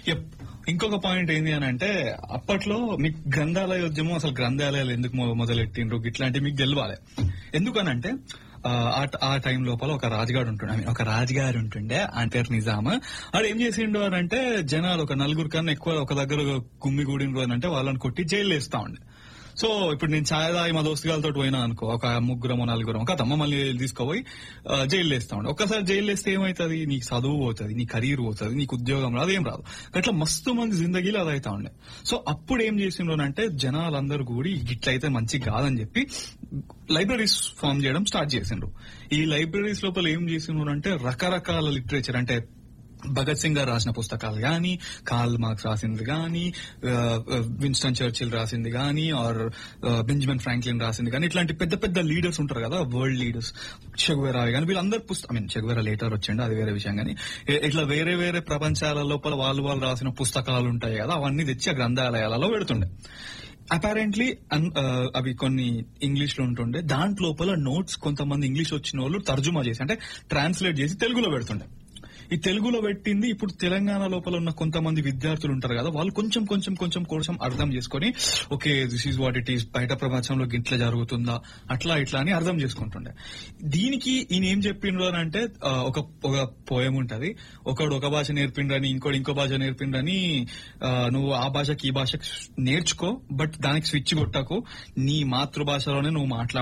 Yup. ఇంకొక point ఏంది అని అంటే అప్పట్లో మీకు గ్రంథాలయ ఉద్యమం అసలు గ్రంథాలయాలు ఎందుకు మొ- మొదలెట్టిండ్రు ఇట్లాంటివి మీకు గెలవాలి ఎందుకనంటే ఆ, ఆ- ఆ టైం లోపల ఒక రాజుగాడు ఉంటుండే I mean, ఒక రాజుగారు ఉంటుండే ఆయన పేరు నిజాం ఆడు ఏం చేసిండు అని అంటే జనాలు ఒక నలుగురు కన్నా ఎక్కువ ఒక దగ్గర గుమ్మి కూడిండ్రు అని అంటే వాళ్ళని కొట్టి జైలు వేస్తా ఉండే సో ఇప్పుడు నేను ఛాయ్ తాగి మా దోస్తుగాలతో పోయినా అనుకో ఒక ముగ్గురమో నలుగురం ఒక తమ్మ మళ్ళీ తీసుకుపోయి ఆ, జైలు వేస్తా ఉండే ఒక్కసారి జైలు వేస్తే ఏమవుతుంది నీకు చదువు పోతుంది నీ కెరీర్ పోతుంది నీకు ఉద్యోగం రాదు ఏం రాదు అట్లా మస్తు మంది జిందగీలు అదైతా ఉండే సో అప్పుడు ఏం చేసిండ్రు అంటే జనాలందరూ కూడి ఇట్లయితే మంచి కాదని చెప్పి లైబ్రరీస్ ఫామ్ చేయడం స్టార్ట్ చేసిండ్రు ఈ లైబ్రరీస్ లోపల ఏం చేసిండ్రు అంటే రకరకాల లిటరేచర్ అంటే భగత్ సింగ్ గారు రాసిన పుస్తకాలు గాని కార్ల్ మార్క్స్ రాసింది గాని విన్స్టన్ చర్చిల్ రాసింది గాని ఆర్ బెంజమిన్ ఫ్రాంక్లిన్ రాసింది కానీ ఇట్లాంటి పెద్ద పెద్ద లీడర్స్ ఉంటారు కదా వరల్డ్ లీడర్స్ చెగువేరా కానీ వీళ్ళందరూ పుస్తకం ఐ మీన్ చెగువేరా లేటర్ వచ్చిండు అది వేరే విషయం కానీ ఇట్లా వేరే వేరే ప్రపంచాల లోపల వాళ్ళు వాళ్ళు రాసిన పుస్తకాలు ఉంటాయి కదా అవన్నీ తెచ్చి ఆ గ్రంథాలయాలలో పెడుతుండే అపారెంట్లీ అవి కొన్ని ఇంగ్లీష్ లో ఉంటుండే దాంట్లోపల నోట్స్ కొంతమంది ఇంగ్లీష్ వచ్చిన వాళ్ళు తర్జుమా చేసి అంటే ట్రాన్స్లేట్ చేసి తెలుగులో పెడుతుండే ఈ తెలుగులో పెట్టింది ఇప్పుడు తెలంగాణ లోపల ఉన్న కొంతమంది విద్యార్థులు ఉంటారు కదా వాళ్ళు కొంచెం కొంచెం కొంచెం కొంచెం అర్థం చేసుకొని okay this is what it is బయట ప్రపంచంలో గిట్ల జరుగుతుందా అట్లా ఇట్లా అని అర్థం చేసుకుంటుండే దీనికి ఈయన ఏం చెప్పిండ్రు అని అంటే ఆ, ఒక ఒక పోయం ఉంటది ఒకడు ఒక భాష నేర్పిండ్రని ఇంకోటి ఇంకో భాష నేర్పిండ్రని ఆ, నువ్వు ఆ భాషకి ఈ భాషకి నేర్చుకో బట్ దానికి స్విచ్ కొట్టకు నీ మాతృభాషలోనే నువ్వు మాట్లాడు